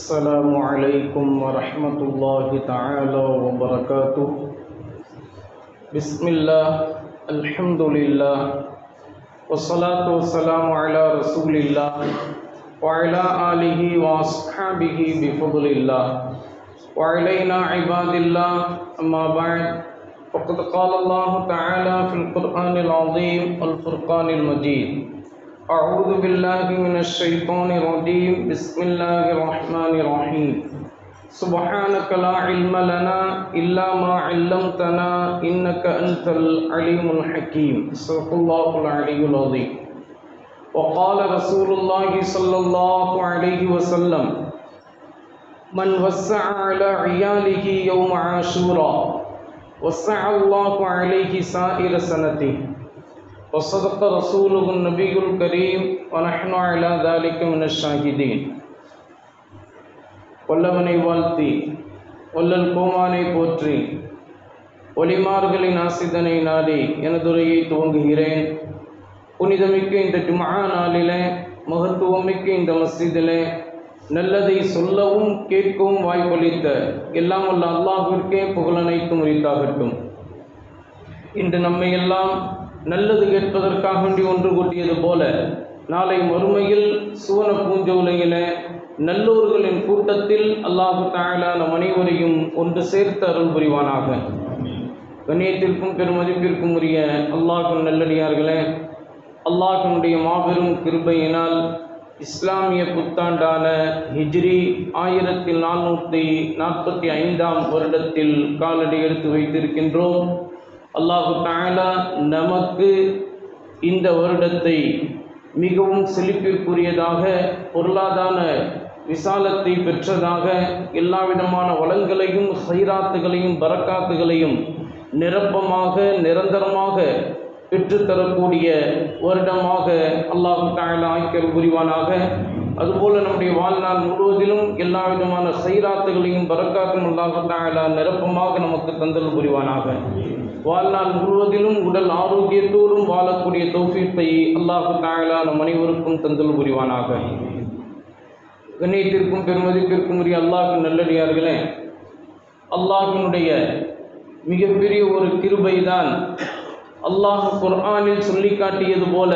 السلام عليكم ورحمة الله تعالى وبركاته بسم الله الحمد لله والصلاة والسلام على رسول الله وعلى آله وأصحابه بفضل الله وعلينا عباد الله أما بعد فقد قال الله تعالى في القرآن العظيم والفرقان المجيد أعوذ بالله من الشيطان الرجيم بسم الله الرحمن الرحيم سبحانك لا علم لنا إلا ما علمتنا إنك أنت العليم الحكيم صدق الله العلي العظيم وقال رسول الله صلى الله عليه وسلم من وسع على عياله يوم عاشوراء وسع الله عليه سائر سنته وصدق رسوله النبي الكريم ونحن على ذلك من الشاهدين வல்லவனை வாழ்த்தி வல்லல் கோமானை போற்றி ஒளிமார்களின் ஆசிதனை நாடி எனதுரையை துவங்குகிறேன் புனிதமிக்க இந்த ஜுமா நாளிலே மகத்துவமிக்க இந்த மஸ்ஜிதிலே நல்லதை சொல்லவும் கேட்கவும் வாய்ப்பளித்த எல்லாம் வல்ல அல்லாஹிற்கே புகழனைத்தும் உரித்தாகட்டும் இன்று நம்மை எல்லாம் நல்லது கேட்பதற்காக வேண்டி ஒன்று கூட்டியது போல நாளை மறுமையில் சுவன பூஞ்சோலையில நல்லோர்களின் கூட்டத்தில் அல்லாஹு தாயலா நம் அனைவரையும் ஒன்று சேர்த்து அருள் புரிவானாக கண்ணியத்திற்கும் பெருமதிப்பிற்கும் உரிய அல்லாஹின் நல்லடியார்களே அல்லாஹினுடைய மாபெரும் கிருபையினால் இஸ்லாமிய புத்தாண்டான ஹிஜ்ரி ஆயிரத்தி நானூற்றி நாற்பத்தி ஐந்தாம் வருடத்தில் காலடி எடுத்து வைத்திருக்கின்றோம் அல்லாஹு தாலா நமக்கு இந்த வருடத்தை மிகவும் செழிப்பிற்குரியதாக பொருளாதார விசாலத்தை பெற்றதாக எல்லா விதமான வளங்களையும் சைராத்துகளையும் பரக்காத்துகளையும் நிரப்பமாக நிரந்தரமாக பெற்றுத்தரக்கூடிய வருடமாக அல்லாஹு தாயலா ஆய்க்கல் புரிவானாக அதுபோல நம்முடைய வாழ்நாள் முழுவதிலும் எல்லா விதமான சைராத்துகளையும் பரக்காத்தும் அல்லாஹு தாயலா நிரப்பமாக நமக்கு தந்தல் புரிவானாக வாழ்நாள் முழுவதிலும் உடல் ஆரோக்கியத்தோடும் வாழக்கூடிய தௌஃபீத்தை அல்லாஹு தாயலா நம் அனைவருக்கும் தந்தல் புரிவானாக கண்ணியத்திற்கும் பெருமதிப்பிற்கும் உரிய அல்லாஹு நல்லடியார்களே அல்லாஹினுடைய மிகப்பெரிய ஒரு கிருபை தான் அல்லாஹ் குர்ஆனில் சொல்லி காட்டியது போல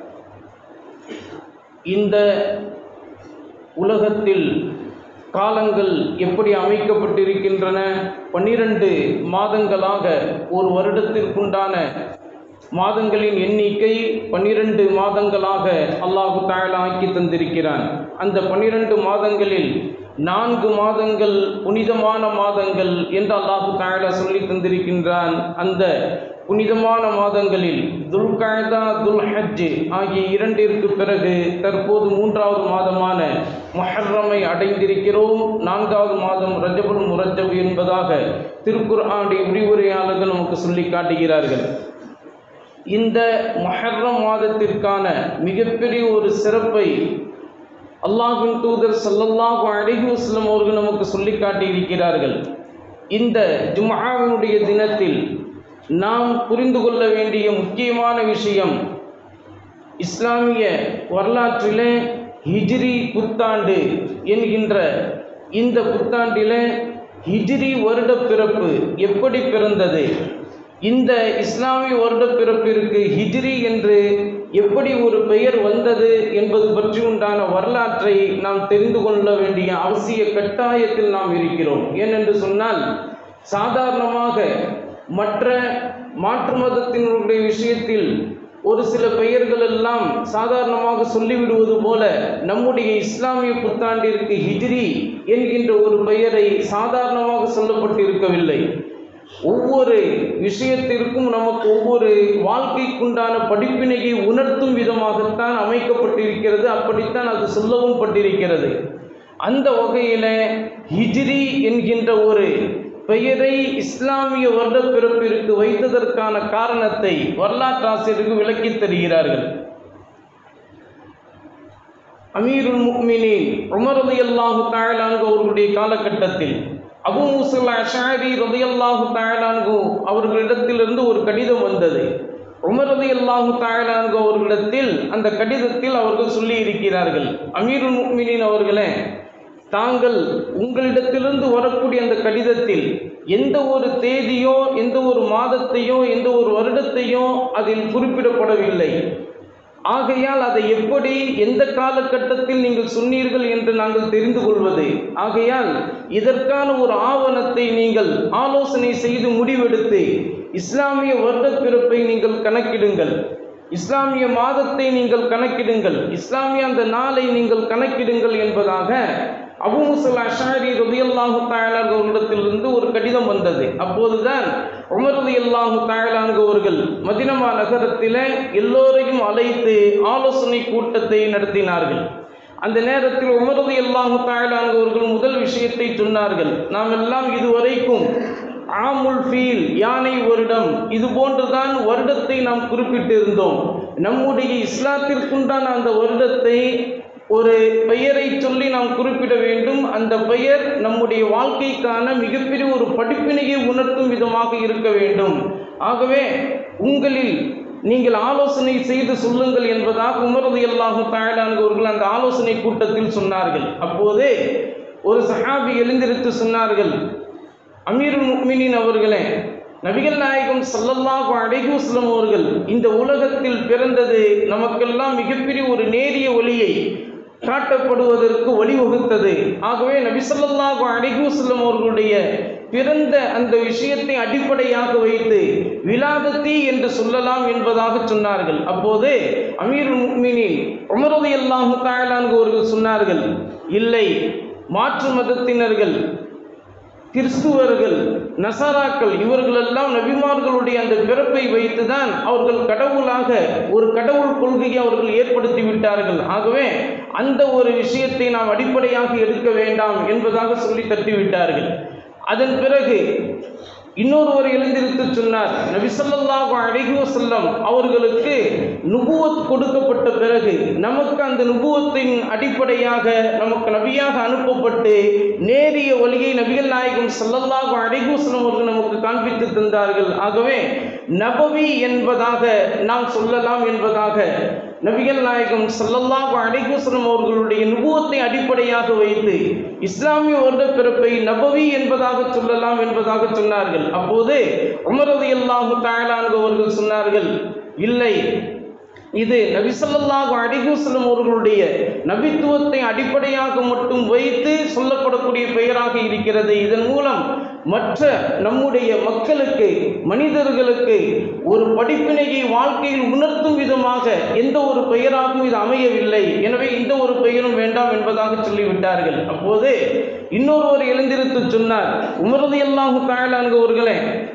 இந்த உலகத்தில் காலங்கள் எப்படி அமைக்கப்பட்டிருக்கின்றன பன்னிரண்டு மாதங்களாக ஒரு வருடத்திற்குண்டான மாதங்களின் எண்ணிக்கை பன்னிரண்டு மாதங்களாக அல்லாஹு தாயலா ஆக்கி தந்திருக்கிறான் அந்த பன்னிரண்டு மாதங்களில் நான்கு மாதங்கள் புனிதமான மாதங்கள் என்று அல்லாஹு தாயலா சொல்லி தந்திருக்கின்றான் அந்த புனிதமான மாதங்களில் துல்காயதா துல் ஹஜ் ஆகிய இரண்டிற்கு பிறகு தற்போது மூன்றாவது மாதமான மொஹர்ரமை அடைந்திருக்கிறோம் நான்காவது மாதம் ரஜபுல் முரஜப் என்பதாக திருக்குர்ஆனுடைய விரிவுரையாளர்கள் நமக்கு சொல்லி காட்டுகிறார்கள் இந்த மொஹர்ரம் மாதத்திற்கான மிகப்பெரிய ஒரு சிறப்பை அல்லாஹின் தூதர் சல்லல்லாஹு அலைஹி வஸல்லம் அவர்கள் நமக்கு சொல்லி காட்டியிருக்கிறார்கள் இந்த ஜும்ஆவினுடைய தினத்தில் நாம் புரிந்து கொள்ள வேண்டிய முக்கியமான விஷயம் இஸ்லாமிய வரலாற்றிலே ஹிஜ்ரி புத்தாண்டு என்கின்ற இந்த புத்தாண்டிலே ஹிஜ்ரி வருட பிறப்பு எப்படி பிறந்தது இந்த இஸ்லாமிய வருட பிறப்பிற்கு ஹிஜ்ரி என்று எப்படி ஒரு பெயர் வந்தது என்பது பற்றி உண்டான வரலாற்றை நாம் தெரிந்து கொள்ள வேண்டிய அவசிய கட்டாயத்தில் நாம் இருக்கிறோம் ஏனென்று சொன்னால் சாதாரணமாக மற்ற மாற்று மதத்தினுடைய விஷயத்தில் ஒரு சில பெயர்கள் எல்லாம் சாதாரணமாக சொல்லிவிடுவது போல நம்முடைய இஸ்லாமிய புத்தாண்டிற்கு ஹிஜ்ரி என்கின்ற ஒரு பெயரை சாதாரணமாக சொல்லப்பட்டிருக்கவில்லை ஒவ்வொரு விஷயத்திற்கும் நமக்கு ஒவ்வொரு வாழ்க்கைக்குண்டான படிப்பினையை உணர்த்தும் விதமாகத்தான் அமைக்கப்பட்டிருக்கிறது அப்படித்தான் அது சொல்லவும் பட்டிருக்கிறது அந்த வகையில் ஹிஜ்ரி என்கின்ற ஒரு பெயரை இஸ்லாமிய வருட பிறப்பிற்கு வைத்ததற்கான காரணத்தை வரலாற்றாசிரியருக்கு விளக்கி தருகிறார்கள் அமீருல் முக்மினின் உமரது அல்லாஹு தாயலான்கு அவர்களுடைய காலகட்டத்தில் அபு முசல் அஷாரி ரதையல்லாஹு தாயலான்கு அவர்களிடத்திலிருந்து ஒரு கடிதம் வந்தது உமர் ரதி அல்லாஹு தாயலான்கு அவர்களிடத்தில் அந்த கடிதத்தில் அவர்கள் சொல்லி இருக்கிறார்கள் அமீருல் முக்மினின் அவர்களே தாங்கள் உங்களிடத்திலிருந்து வரக்கூடிய அந்த கடிதத்தில் எந்த ஒரு தேதியோ எந்த ஒரு மாதத்தையோ எந்த ஒரு வருடத்தையோ அதில் குறிப்பிடப்படவில்லை ஆகையால் அதை எப்படி எந்த காலகட்டத்தில் நீங்கள் சொன்னீர்கள் என்று நாங்கள் தெரிந்து கொள்வது ஆகையால் இதற்கான ஒரு ஆவணத்தை நீங்கள் ஆலோசனை செய்து முடிவெடுத்து இஸ்லாமிய வருடப்பிறப்பை நீங்கள் கணக்கிடுங்கள் இஸ்லாமிய மாதத்தை நீங்கள் கணக்கிடுங்கள் இஸ்லாமிய அந்த நாளை நீங்கள் கணக்கிடுங்கள் என்பதாக அபு முசல் அஷாரி ரதியல்லாஹு தாயலாங்க அவர்களிடத்திலிருந்து ஒரு கடிதம் வந்தது அப்போதுதான் உமர் ரதியல்லாஹு தாயலாங்க அவர்கள் மதினமா நகரத்தில் எல்லோரையும் அழைத்து ஆலோசனை கூட்டத்தை நடத்தினார்கள் அந்த நேரத்தில் உமர் ரதியல்லாஹு தாயலாங்க அவர்கள் முதல் விஷயத்தை சொன்னார்கள் நாம் எல்லாம் இதுவரைக்கும் ஆமுல் ஃபீல் யானை வருடம் இது போன்றுதான் வருடத்தை நாம் குறிப்பிட்டிருந்தோம் நம்முடைய இஸ்லாத்திற்குண்டான அந்த வருடத்தை ஒரு பெயரை சொல்லி நாம் குறிப்பிட வேண்டும் அந்த பெயர் நம்முடைய வாழ்க்கைக்கான மிகப்பெரிய ஒரு படிப்பினையை உணர்த்தும் விதமாக இருக்க வேண்டும் ஆகவே உங்களில் நீங்கள் ஆலோசனை செய்து சொல்லுங்கள் என்பதாக உமரது அல்லாஹு தாயலான்கவர்கள் அந்த ஆலோசனை கூட்டத்தில் சொன்னார்கள் அப்போது ஒரு சஹாபி எழுந்திருத்து சொன்னார்கள் அமீருல் முக்மினின் அவர்களே நபிகள் நாயகம் சல்லல்லாஹு அலைஹி வஸல்லம் அவர்கள் இந்த உலகத்தில் பிறந்தது நமக்கெல்லாம் மிகப்பெரிய ஒரு நேரிய ஒளியை காட்டப்படுவதற்கு வழிவகுத்தது ஆகவே நபி ஸல்லல்லாஹு அலைஹி வஸல்லம் அவர்களுடைய பிறந்த அந்த விஷயத்தை அடிப்படையாக வைத்து விலாதத்தி என்று சொல்லலாம் என்பதாக சொன்னார்கள் அப்போது அமீருல் முக்மினின் உமரது அல்லாஹு தாயலான்கு அவர்கள் சொன்னார்கள் இல்லை மாற்று மதத்தினர்கள் கிறிஸ்துவர்கள் நசாராக்கள் இவர்களெல்லாம் நபிமார்களுடைய அந்த பிறப்பை வைத்துதான் அவர்கள் கடவுளாக ஒரு கடவுள் கொள்கையை அவர்கள் ஏற்படுத்தி விட்டார்கள் ஆகவே அந்த ஒரு விஷயத்தை நாம் அடிப்படையாக எடுக்க வேண்டாம் என்பதாக சொல்லி தட்டிவிட்டார்கள் அதன் பிறகு இன்னொருவர் எழுந்திருத்து சொன்னார் நபிசல்லாஹு அலைஹி வஸல்லம் அவர்களுக்கு நுபுவத் கொடுக்கப்பட்ட பிறகு நமக்கு அந்த நுபுவத்தின் அடிப்படையாக நமக்கு நபியாக அனுப்பப்பட்டு நேரிய வழியை நபிகள் நாயகம் ஸல்லல்லாஹு அலைஹி வஸல்லம் அவர்கள் நமக்கு காண்பித்து தந்தார்கள் ஆகவே நபவி என்பதாக நாம் சொல்லலாம் என்பதாக நபிகள் நாயகம் ஸல்லல்லாஹு அலைஹி வஸல்லம் அவர்களுடைய நுபுவத்தை அடிப்படையாக வைத்து இஸ்லாமிய வருட பிறப்பை நபவி என்பதாக சொல்லலாம் என்பதாக சொன்னார்கள் அப்போது உமர் ரலியல்லாஹு தஆலா அன்ஹு அவர்கள் சொன்னார்கள் இல்லை இது நபி ஸல்லல்லாஹு அலைஹி வஸல்லம் அவர்களுடைய நபித்துவத்தை அடிப்படையாக மட்டும் வைத்து சொல்லப்படக்கூடிய பெயராக இருக்கிறது இதன் மூலம் மற்ற நம்முடைய மக்களுக்கு மனிதர்களுக்கு ஒரு படிப்பினையை வாழ்க்கையில் உணர்த்தும் விதமாக எந்த ஒரு பெயராகவும் இது அமையவில்லை எனவே இந்த ஒரு பெயரும் வேண்டாம் என்பதாக சொல்லிவிட்டார்கள் அப்போது இன்னொருவர் எழுந்திருத்து சொன்னார் உமரது அல்லாஹு தாயலான்கவர்களே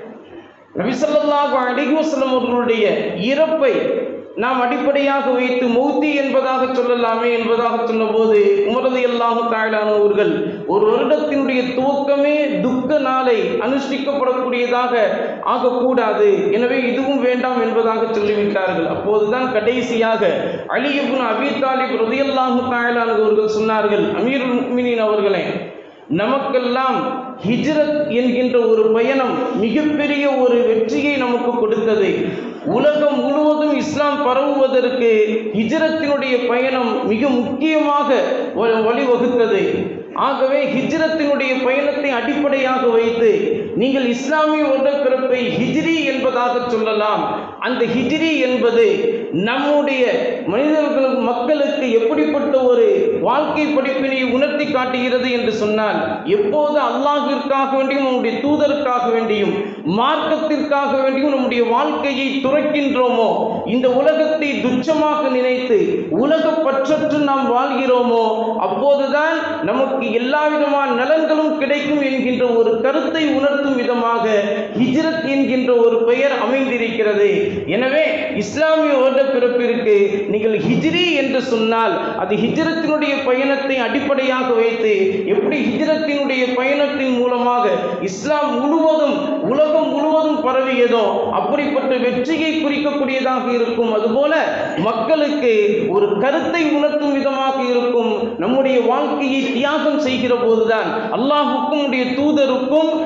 நபிசல்லாஹு அலைஹி வஸல்லம் அவர்களுடைய இறப்பை நாம் அடிப்படையாக வைத்து மௌத்தி என்பதாக சொல்லலாமே என்பதாக சொன்னபோது உமரது அல்லாஹு தாயலானவர்கள் ஒரு வருடத்தினுடைய துவக்கமே துக்க நாளை அனுஷ்டிக்கப்படக்கூடியதாக ஆகக்கூடாது எனவே இதுவும் வேண்டாம் என்பதாக சொல்லிவிட்டார்கள் அப்போதுதான் கடைசியாக அலியபுன் அபி தாலிப் ரதியல்லாஹு தாயலானவர்கள் சொன்னார்கள் அமீருல் முக்மினின் அவர்களே நமக்கெல்லாம் ஹிஜ்ரத் என்கின்ற ஒரு பயணம் மிகப்பெரிய ஒரு வெற்றியை நமக்கு கொடுத்தது உலகம் முழுவதும் இஸ்லாம் பரவுவதற்கு ஹிஜ்ரத்தினுடைய பயணம் மிக முக்கியமாக வ- வழிவகுத்தது ஆகவே ஹிஜ்ரத்தினுடைய பயணத்தை அடிப்படையாக வைத்து நீங்கள் இஸ்லாமிய வருட பிறப்பை ஹிஜ்ரி என்பதாக சொல்லலாம் அந்த ஹிஜ்ரி என்பது நம்முடைய மனிதர்களுக்கு மக்களுக்கு எப்படிப்பட்ட ஒரு வாழ்க்கை படிப்பினை உணர்த்தி காட்டுகிறது என்று சொன்னால் எப்போது அல்லாஹிற்காக வேண்டியும் நம்முடைய தூதருக்காக வேண்டியும் மார்க்கத்திற்காக வேண்டியும் நம்முடைய வாழ்க்கையை துறக்கின்றோமோ இந்த உலகத்தை துச்சமாக நினைத்து உலக பற்றற்று நாம் வாழ்கிறோமோ அப்போதுதான் நமக்கு எல்லா விதமான நலன்களும் கிடைக்கும் என்கின்ற ஒரு கருத்தை உணர்த்தும் விதமாக ஹிஜ்ரத் என்கின்ற ஒரு பெயர் அமைந்திருக்கிறது எனவே இஸ்லாமிய வருட பிறப்பிற்கு நீங்கள் ஹிஜ்ரி என்று சொன்னால் அது ஹிஜ்ரத்தினுடைய பயணத்தை அடிப்படையாக வைத்து எப்படி ஹிஜ்ரத்தினுடைய பயணத்தின் மூலமாக இஸ்லாம் முழுவதும் உலகம் முழுவதும் பரவியதோ அப்படிப்பட்ட வெற்றியை குறிக்கக்கூடியதாக இருக்கும் அதுபோல மக்களுக்கு ஒரு கருத்தை உணர்த்தும் விதமாக இருக்கும் நம்முடைய வாழ்க்கையை தியாகம் செய்கிற போதுதான் அல்லாஹுக்கும் உடைய தூதருக்கும் நம்முடைய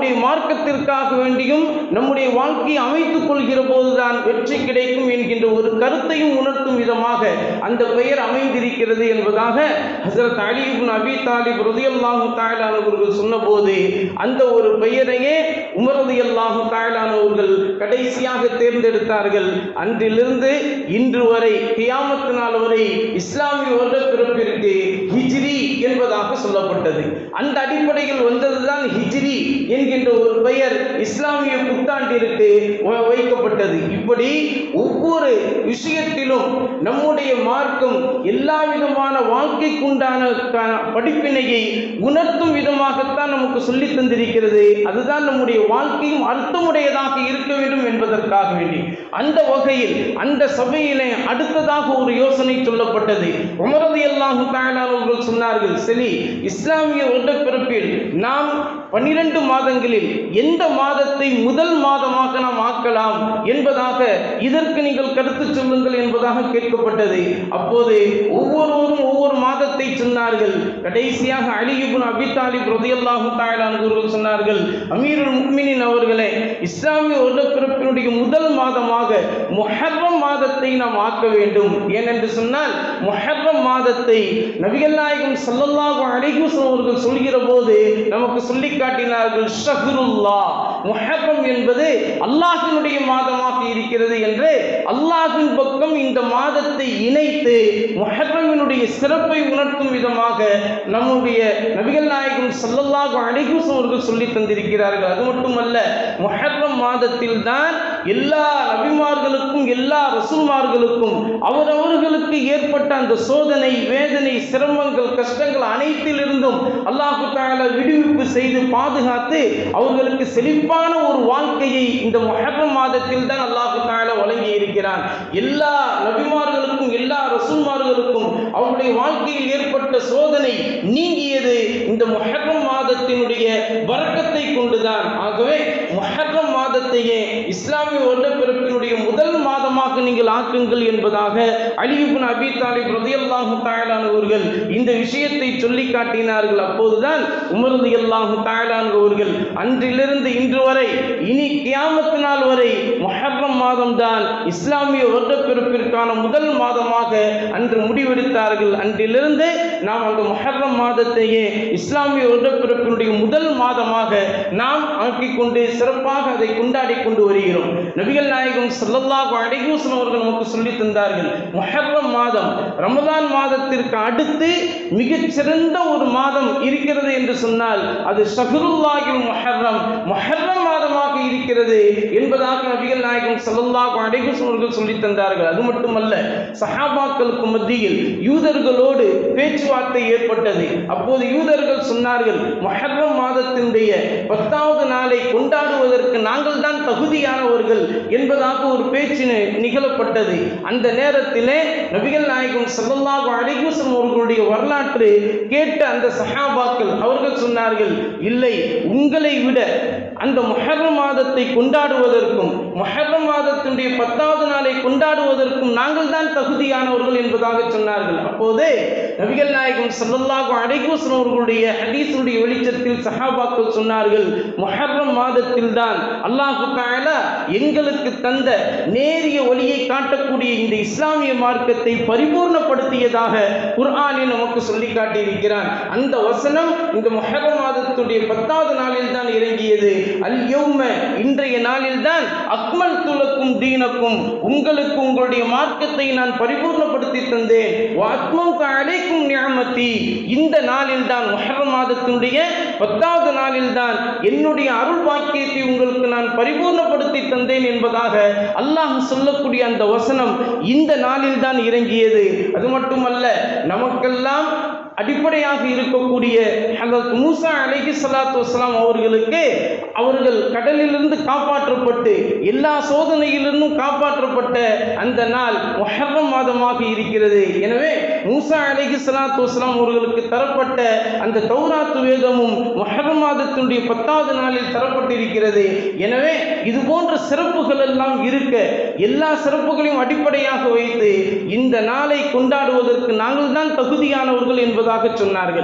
நம்முடைய மார்க்கத்திற்காக வேண்டியும் நம்முடைய வாழ்க்கையை அமைத்துக் கொள்கிற போதுதான் வெற்றி கிடைக்கும் என்கின்ற ஒரு கருத்தையும் உணர்த்தும் விதமாக அந்த பெயர் அமைந்திருக்கிறது என்பதாக ஹசரத் அலி இப்னு அபி தாலிப் ரலியல்லாஹு தஆலா அவர்கள் சொன்னபோது அந்த ஒரு பெயரையே உமர் ரலியல்லாஹு தஆலா அவர்கள் கடைசியாக தேர்ந்தெடுத்தார்கள் அன்றிலிருந்து இன்று வரை கியாமத்து நாள் வரை இஸ்லாமிய வருட பிறப்பிற்கு ஹிஜ்ரி என்பதாக சொல்லப்பட்டது அந்த அடிப்படையில் வந்ததுதான் ஹிஜ்ரி என்கின்ற ஒரு பெயர் இஸ்லாமிய புத்தாண்டிற்கு வ- வைக்கப்பட்டது இப்படி ஒவ்வொரு விஷயத்திலும் நம்முடைய மார்க்கம் எல்லா விதமான வாழ்க்கைக்குண்டான க- படிப்பினையை உணர்த்தும் விதமாகத்தான் நமக்கு சொல்லி தந்திருக்கிறது அதுதான் நம்முடைய வாழ்க்கையும் அர்த்தமுடையதாக இருக்க வேண்டும் என்பதற்காக வேண்டி அந்த வகையில் அந்த சபையிலே அடுத்ததாக ஒரு யோசனை சொல்லப்பட்டது உமரது அல்லாஹு அவர்கள் சொன்னார்கள் சரி இஸ்லாமிய வருடப்பிறப்பில் நாம் பன்னிரண்டு மாதங்களில் எந்த மாதத்தை முதல் மாதமாக நாம் ஆக்கலாம் என்பதாக இதற்கு நீங்கள் கருத்து சொல்லுங்கள் என்பதாக கேட்கப்பட்டது அப்போது ஒவ்வொருவரும் ஒவ்வொரு மாதத்தை சொன்னார்கள் கடைசியாக அலியுபுன் அபி தாலிப் ரதியல்லாஹு அவர்கள் சொன்னார்கள் அமீருல் முக்மினின் அவர்களே இஸ்லாமிய வருடப்பிறப்பினுடைய முதல் மாதமாக முஹர்ரம் மாதத்தை நாம் ஆக்க வேண்டும் ஏனென்று சொன்னால் முஹர்ரம் மாதத்தை நபிகள் நாயகம் ஸல்லல்லாஹு அலைஹி வஸல்லம் அவர்கள் சொல்கிற போது நமக்கு சொல்லி காட்டினார்கள் ஷஹ்ருல்லா முஹர்ரம் என்பது அல்லாஹ்வினுடைய மாதமாக இருக்கிறது என்று அல்லாஹ்வின் பக்கம் இந்த மாதத்தை இணைத்து முஹர்ரமினுடைய சிறப்பை உணர்த்தும் விதமாக நம்முடைய நபிகள் நாயகம் ஸல்லல்லாஹு அலைஹி வஸல்லம் அவர்கள் சொல்லி தந்திருக்கிறார்கள் அது மட்டுமல்ல முஹர்ரம் மாதத்தில் தான் எல்லா நபிமார்களுக்கும் எல்லா ரசூல்மார்களுக்கும் அவரவர்களுக்கு ஏற்பட்ட அந்த சோதனை வேதனை சிரமங்கள் கஷ்டங்கள் அனைத்திலிருந்தும் அல்லாஹு தஆலா விடுவிப்பு செய்து பாதுகாத்து அவர்களுக்கு செழிப்பான ஒரு வாழ்க்கையை இந்த முஹர்ரம் மாதத்தில் தான் அல்லாஹு தஆலா வழங்கி இருக்கிறான் எல்லா நபிமார்களுக்கும் எல்லா ரசூல்மார்களுக்கும் அவருடைய வாழ்க்கையில் ஏற்பட்ட சோதனை நீங்கியது இந்த முஹர்ரம் மாதத்தினுடைய வரக்கத்தை கொண்டுதான் ஆகவே முஹர்ரம் மாதத்தையே இஸ்லாமிய வருடப்பிறப்பினுடைய முதல் மாதமாக நீங்கள் ஆக்குங்கள் என்பதாக அலியுபின் அபி தாலிப் ரதியல்லாஹு தாயலான் அவர்கள் இந்த விஷயத்தை சொல்லி காட்டினார்கள் அப்போதுதான் உமர் ரதியல்லாஹு தாயலான் அவர்கள் அன்றிலிருந்து இன்று வரை இனி கியாமத்து நாள் வரை முஹர்ரம் மாதம் தான் இஸ்லாமிய வருடப்பிறப்பிற்கான முதல் மாதமாக அன்று முடிவெடுத்தார்கள் அன்றிலிருந்து நாம் அந்த முஹர்ரம் மாதத்தையே இஸ்லாமிய வருடப்பிறப்பினுடைய முதல் மாதமாக நாம் ஆக்கிக் கொண்டு சிறப்பாக அதை கொண்டாடி கொண்டு வருகிறோம் நபிகள் நாயகம் ஸல்லல்லாஹு அலைஹி வஸல்லம் அவர்கள் நமக்கு சொல்லி தந்தார்கள் முஹர்ரம் மாதம் ரமதான் மாதத்திற்கு அடுத்து மிகச் சிறந்த ஒரு மாதம் இருக்கிறது என்று சொன்னால் அது ஷஹ்ருல்லாஹில் முஹர்ரம் முஹர்ரம் மாதமாக இருக்கிறது என்பதாக நபிகள் நாயகம் ஸல்லல்லாஹு அலைஹி வஸல்லம் அவர்கள் சொல்லி தந்தார்கள் அது மட்டுமல்ல சஹாபாக்களுக்கு மத்தியில் யூதர்களோடு பேச்சுவார்த்தை ஏற்பட்டது அப்போது யூதர்கள் சொன்னார்கள் முஹர்ரம் மாதத்தினுடைய பத்தாவது நாளை கொண்டாடுவதற்கு நாங்கள் தான் தகுதியானவர்கள் என்பதாக ஒரு பேச்சு நி- நிகழப்பட்டது அந்த நேரத்திலே நபிகள் நாயகம் ஸல்லல்லாஹு அலைஹி வஸல்லம் அவர்களுடைய வரலாற்று கேட்ட அந்த சஹாபாக்கள் அவர்கள் சொன்னார்கள் இல்லை உங்களை விட அந்த முஹர்ரம் மாதத்தை கொண்டாடுவதற்கும் முஹர்ரம் மாதத்தினுடைய பத்தாவது நாளை கொண்டாடுவதற்கும் நாங்கள் தான் தகுதியானவர்கள் என்பதாக சொன்னார்கள் அப்போது நபிகள் நாயகம் ஸல்லல்லாஹு அலைஹி வஸல்லம் அவர்களுடைய ஹதீஸுடைய வெளிச்சத்தில் சஹாபாக்கள் சொன்னார்கள் முஹர்ரம் மாதத்தில் தான் அல்லாஹு தஆலா எங்களுக்கு தந்த நேரிய வழியை காட்டக்கூடிய இந்த இஸ்லாமிய மார்க்கத்தை பரிபூர்ணப்படுத்தியதாக குர்ஆனில் நமக்கு சொல்லி காட்டியிருக்கிறான் அந்த வசனம் இந்த முஹர்ரம் மாதத்துடைய பத்தாவது நாளில் தான் இறங்கியது அல் யௌம இன்றைய நாளில் தான் அக்மல் துலக்கும் தீனக்கும் உங்களுக்கு உங்களுடைய மார்க்கத்தை நான் பரிபூர்ணப்படுத்தி தந்தேன் வாத்மம் அழைக்கும் நியமத்தி இந்த நாளில் தான் முஹர்ரம் மாதத்தினுடைய பத்தாவது நாளில் தான் என்னுடைய அருள் பாக்கியத்தை உங்களுக்கு நான் பரிபூர்ணப்படுத்தி தந்தேன் என்பதாக அல்லாஹ் சொல்லக்கூடிய அந்த வசனம் இந்த நாளில் தான் இறங்கியது அது மட்டுமல்ல நமக்கெல்லாம் அடிப்படையாக இருக்கக்கூடிய ஹதரத் மூசா அலைஹி ஸலாத்து வஸலாம் அவர்களுக்கு அவர்கள் கடலிலிருந்து காப்பாற்றப்பட்டு எல்லா சோதனையிலிருந்தும் காப்பாற்றப்பட்ட அந்த நாள் முஹர்ரம் மாதமாக இருக்கிறது எனவே மூசா அலைஹி ஸலாத்து வஸலாம் அவர்களுக்கு தரப்பட்ட அந்த தௌராத்து வேதமும் முஹர்ரம் மாதத்தினுடைய பத்தாவது நாளில் தரப்பட்டிருக்கிறது எனவே இது போன்ற சிறப்புகள் எல்லாம் இருக்க எல்லா சிறப்புகளையும் அடிப்படையாக வைத்து இந்த நாளை கொண்டாடுவதற்கு நாங்கள் தான் தகுதியானவர்கள் என்பதாக சொன்னார்கள்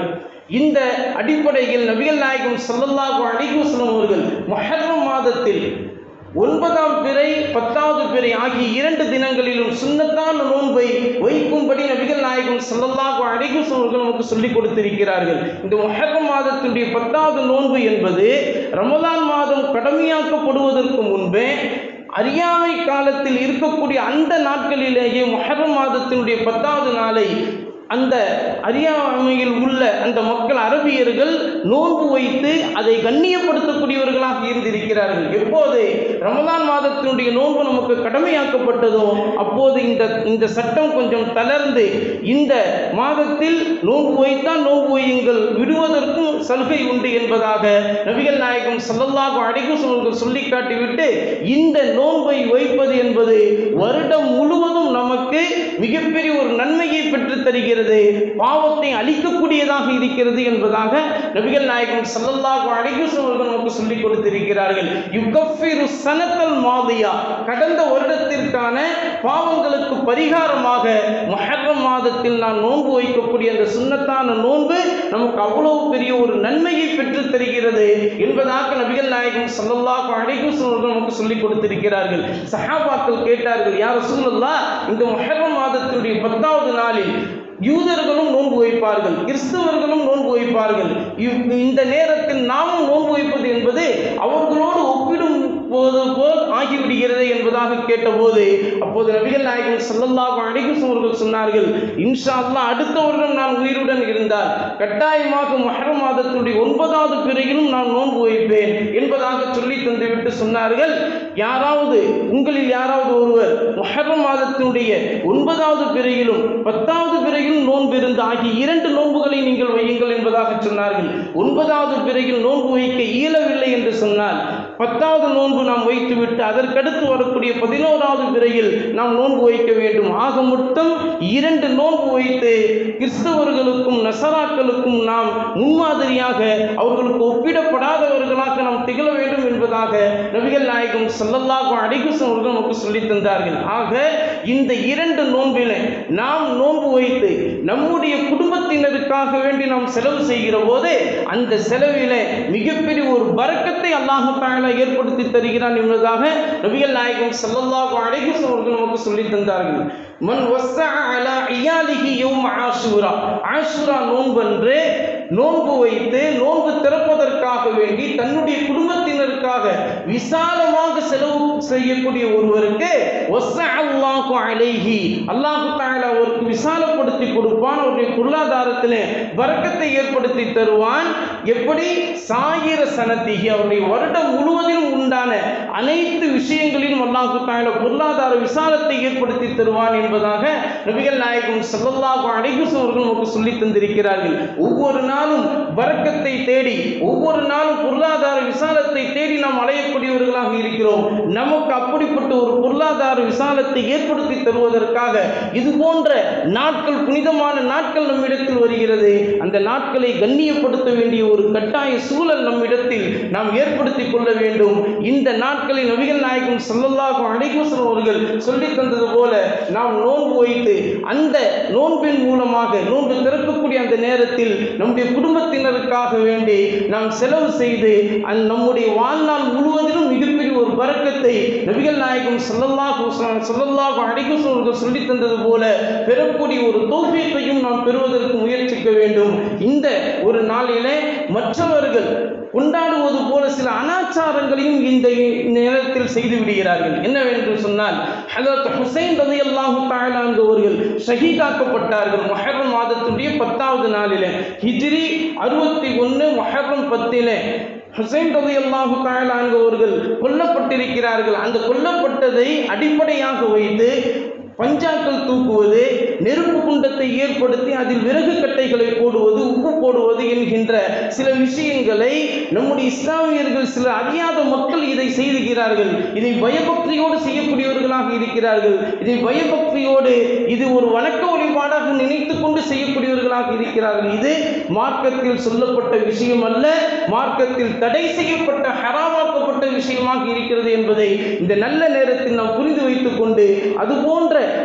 இந்த அடிப்படையில் நபிகள் நாயகம் ஸல்லல்லாஹு அலைஹி வஸல்லம் அவர்கள் முஹர்ரம் மாதத்தில் ஒன்பதாம் பிறை பத்தாவது பிறை ஆகிய இரண்டு தினங்களிலும் சுன்னத்தான நோன்பை வைக்கும்படி நபிகள் நாயகம் ஸல்லல்லாஹு அலைஹி வஸல்லம் அவர்கள் நமக்கு சொல்லிக் கொடுத்திருக்கிறார்கள் இந்த முஹர்ரம் மாதத்தினுடைய பத்தாவது நோன்பு என்பது ரமலான் மாதம் கடமையாக்கப்படுவதற்கு முன்பே அறியாமை காலத்தில் இருக்கக்கூடிய அந்த நாட்களிலேயே முஹர்ரம் மாதத்தினுடைய பத்தாவது நாளை அந்த அறியாமையில் உள்ள அந்த மக்கள் அரபியர்கள் நோன்பு வைத்து அதை கண்ணியப்படுத்தக்கூடியவர்களாக இருந்திருக்கிறார்கள் எப்போது ரமலான் மாதத்தினுடைய நோன்பு நமக்கு கடமையாக்கப்பட்டதோ அப்போது இந்த இந்த சட்டம் கொஞ்சம் தளர்ந்து இந்த மாதத்தில் நோன்பு வைத்தால் நோன்பு வையுங்கள் விடுவதற்கும் சலுகை உண்டு என்பதாக நபிகள் நாயகம் ஸல்லல்லாஹு அலைஹி வஸல்லம் சொல்லி காட்டிவிட்டு இந்த நோன்பை வைப்பது என்பது வருடம் முழுவதும் நமக்கு மிகப்பெரிய ஒரு நன்மையை பெற்றுத் தருகிறது பாவத்தை அழிக்கக்கூடியதாக இருக்கிறது என்பதாக நபிகள் நாயகம் ஸல்லல்லாஹு அலைஹி வஸல்லம் அவர்கள் நமக்கு சொல்லிக் கொடுத்திருக்கிறார்கள் யுகஃபிரு சனத்தல் மாதியா கடந்த வருடத்திற்கான பாவங்களுக்கு பரிகாரமாக முஹர்ரம் மாதத்தில் நான் நோன்பு வைக்கக்கூடிய அந்த சுன்னத்தான நோன்பு நமக்கு அவ்வளவு பெரிய ஒரு நன்மையை பெற்றுத் தருகிறது என்பதாக நபிகள் நாயகம் ஸல்லல்லாஹு அலைஹி வஸல்லம் அவர்கள் நமக்கு சொல்லிக் கொடுத்திருக்கிறார்கள் சஹாபாக்கள் கேட்டார்கள் யார் ரசூலுல்லாஹ் இந்த முஹர்ரம் மாதத்தினுடைய பத்தாவது நாளில் யூதர்களும் நோன்பு வைப்பார்கள் கிறிஸ்தவர்களும் நோன்பு வைப்பார்கள் இவ்- இந்த நேரத்தில் நாமும் நோன்பு வைப்பது என்பது அவர்களோடு ஒப்பிடும் போது போல் ஆகிவிடுகிறது என்பதாக கேட்டபோது அப்போது நபிகள் நாயகம் ஸல்லல்லாஹு அலைஹி வஸல்லம் அவர்கள் சொன்னார்கள் இன்ஷா அல்லாஹ் அடுத்த வருடம் நான் உயிருடன் இருந்தால் கட்டாயமாக முஹர்ரம் மாதத்துடைய ஒன்பதாவது பிறையிலும் நான் நோன்பு வைப்பேன் என்பதாக சொல்லி தந்துவிட்டு சொன்னார்கள் யாராவது உங்களில் யாராவது ஒருவர் முஹர்ரம் மாதத்தினுடைய ஒன்பதாவது பிறையிலும் பத்தாவது பிறையிலும் நோன்பு இருந்து ஆகிய இரண்டு நோன்புகளை நீங்கள் வையுங்கள் என்பதாக சொன்னார்கள் ஒன்பதாவது பிறையில் நோன்பு வைக்க இயலவில்லை என்று சொன்னால் பத்தாவது நோன்பு நாம் வைத்துவிட்டு அதற்கடுத்து வரக்கூடிய பதினோராவது பிறையில் நாம் நோன்பு வைக்க வேண்டும் ஆக மொத்தம் இரண்டு நோன்பு வைத்து கிறிஸ்தவர்களுக்கும் நசராக்களுக்கும் நாம் முன்மாதிரியாக அவர்களுக்கு ஒப்பிடப்படாதவர்களாக நாம் திகழ வேண்டும் என்பதாக நபிகள் நாயகம் ஸல்லல்லாஹு அலைஹி வஸல்லம் அவர்கள் நமக்கு சொல்லித் தந்தார்கள் ஆக இந்த இரண்டு நோன்பிலே நாம் நோன்பு வைத்து நம்முடைய குடும்பத்தினருக்காக வேண்டி நாம் செலவு செய்கிற போது அந்த செலவிலே மிகப்பெரிய ஒரு பரக்கத்தை அல்லாஹு தஆலா ஏற்படுத்தி தருகிறான் என்பதாக நபிகள் நாயகம் ஸல்லல்லாஹு அலைஹி வஸல்லம் அவர்கள் நமக்கு சொல்லித் தந்தார்கள் மன் வஸ்ஸஅ அலா இயாலிஹி யௌம ஆஷூரா ஆஷூரா நோன்பன்று நோன்பு வைத்து நோன்பு திறப்பதற்காக வேண்டி தன்னுடைய குடும்பத்தினருக்காக விசாலமாக செலவு செய்யக்கூடிய ஒருவருக்கு வஸ்ஸஅல்லாஹு அலைஹி அல்லாஹு தஆலா அவருக்கு விசாலப்படுத்தி கொடுப்பான் அவருடைய பொருளாதாரத்திலே பரக்கத்தை ஏற்படுத்தி தருவான் எப்படி சாயிர சனத்திகி அவருடைய வருடம் முழுவதிலும் உண்டான அனைத்து விஷயங்களிலும் அல்லாஹு தஆலா பொருளாதார விசாலத்தை ஏற்படுத்தி தருவான் என்பதாக நபிகள் நாயகம் ஸல்லல்லாஹு அலைஹி வஸல்லம் அவர்கள் நமக்கு சொல்லி தந்திருக்கிறார்கள் ஒவ்வொரு நாளும் பரக்கத்தை தேடி ஒவ்வொரு நாளும் பொருளாதார விசாலத்தை தேடி நாம் அலையக்கூடியவர்களாக இருக்கிறோம் நமக்கு அப்படிப்பட்ட ஒரு பொருளாதார விசாலத்தை ஏற்படுத்தி தருவதற்காக இது போன்ற நாட்கள் புனிதமான நாட்கள் நம்மிடத்தில் வருகிறது அந்த நாட்களை கண்ணியப்படுத்த வேண்டிய ஒரு கட்டாய சூழல் நம்மிடத்தில் நாம் ஏற்படுத்தி கொள்ள வேண்டும் இந்த நாட்களில் நபிகள் நாயகம் ஸல்லல்லாஹு அலைஹி வஸல்லம் அவர்கள் சொல்லித் தந்தது போல நாம் நோன்பு வைத்து அந்த நோன்பின் மூலமாக நோன்பு திறக்கக்கூடிய அந்த நேரத்தில் நம்முடைய குடும்பத்தினருக்காக வேண்டி நாம் செலவு செய்து அந்த நம்முடைய வாழ்நாள் முழுவதிலும் மிகப்பெரிய ஒரு பரக்கத்தை நபிகள் நாயகம் ஸல்லல்லாஹு அலைஹி ஸல்லல்லாஹு அலைஹி வஸல்லம் அவர்கள் சொல்லித் தந்தது போல பெறக்கூடிய ஒரு தௌஃபீக்கையும் நாம் பெறுவதற்கு முயற்சிக்க வேண்டும் இந்த ஒரு நாளிலே மற்றவர்கள் கொண்டாடுவது போல சில அனாச்சாரங்களையும் இந்த நேரத்தில் செய்து விடுகிறார்கள் என்னவென்று சொன்னால் ஹஜரத் ஹுசைன் ரலியல்லாஹு தஆலா அவர்கள் ஷஹீதாக்கப்பட்டார்கள் முஹர்ரம் மாதத்துடைய பத்தாவது நாளிலே ஹிஜ்ரி அறுபத்தி ஒன்று முஹர்ரம் பத்திலே ஹுசைன் ரதி அல்லாஹு அவர்கள் கொல்லப்பட்டிருக்கிறார்கள் அந்த கொல்லப்பட்டதை அடிப்படையாக வைத்து பஞ்சாக்கள் தூக்குவது நெருப்பு குண்டத்தை ஏற்படுத்தி அதில் விறகு கட்டைகளை போடுவது உப்பு போடுவது என்கின்ற சில விஷயங்களை நம்முடைய இஸ்லாமியர்கள் சில அறியாத மக்கள் இதை செய்துகிறார்கள் இதை பயபக்தியோடு செய்யக்கூடியவர்களாக இருக்கிறார்கள் இதை பயபக்தியோடு இது ஒரு வணக்க வழிபாடாக நினைத்து கொண்டு செய்யக்கூடியவர்களாக இருக்கிறார்கள் இது மார்க்கத்தில் சொல்லப்பட்ட விஷயம் அல்ல மார்க்கத்தில் தடை செய்யப்பட்ட ஹராமாக்கப்பட்ட விஷயமாக இருக்கிறது என்பதை இந்த நல்ல நேரத்தில் நாம் புரிந்து வைத்துக் கொண்டு அது போன்ற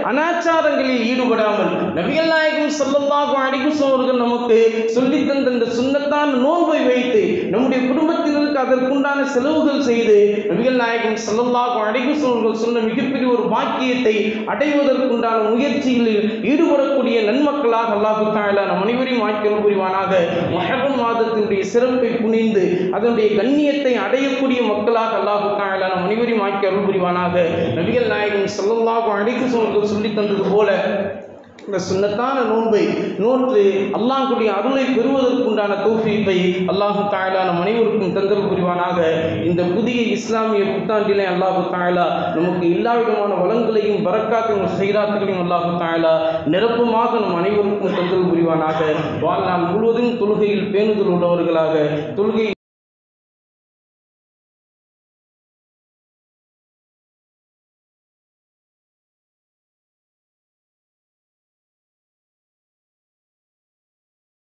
அனாச்சாரங்களில் ஈடுபடாமல் நபிகள் நாயகம் ஸல்லல்லாஹு அலைஹி வஸல்லம் அவர்கள் நமக்கு சொல்லித் தந்த இந்த சுன்னத்தான நோன்பை வைத்து நம்முடைய குடும்பத்தினருக்கு அதற்குண்டான செலவுகள் செய்து நபிகள் நாயகம் ஸல்லல்லாஹு அலைஹி வஸல்லம் அவர்கள் சொன்ன மிகப்பெரிய ஒரு பாக்கியத்தை அடைவதற்குண்டான முயற்சிகளில் ஈடுபடக்கூடிய நன்மக்களாக அல்லாஹு தஆலா நம் அனைவரையும் ஆக்கியல் புரிவானாக முஹர்ரம் மாதத்தினுடைய சிறப்பை புனிந்து அதனுடைய கண்ணியத்தை அடையக்கூடிய மக்களாக அல்லாஹு தஆலா நம் அனைவரையும் ஆக்கி அருள் புரிவானாக நபிகள் நாயகம் ஸல்லல்லாஹு அலைஹி வஸல்லம் அவர்கள் சொல்லி தந்தது போல இந்த சுன்னத்தான நோன்பை நோற்று அல்லாஹ்வுடைய அருளை பெறுவதற்குண்டான தௌஃபீப்பை அல்லாஹு தாயலா நம் அனைவருக்கும் தந்தல் புரிவானாக இந்த புதிய இஸ்லாமிய புத்தாண்டிலே அல்லாஹு தாயலா நமக்கு எல்லா விதமான வளங்களையும் பரக்காத்தையும் செய்தாத்துகளையும் அல்லாஹு தாயலா நிரப்பமாக நம் அனைவருக்கும் தந்தல் புரிவானாக வாழ்நாள் முழுவதும் தொழுகையில் பேணுதல் உள்ளவர்களாக தொழுகை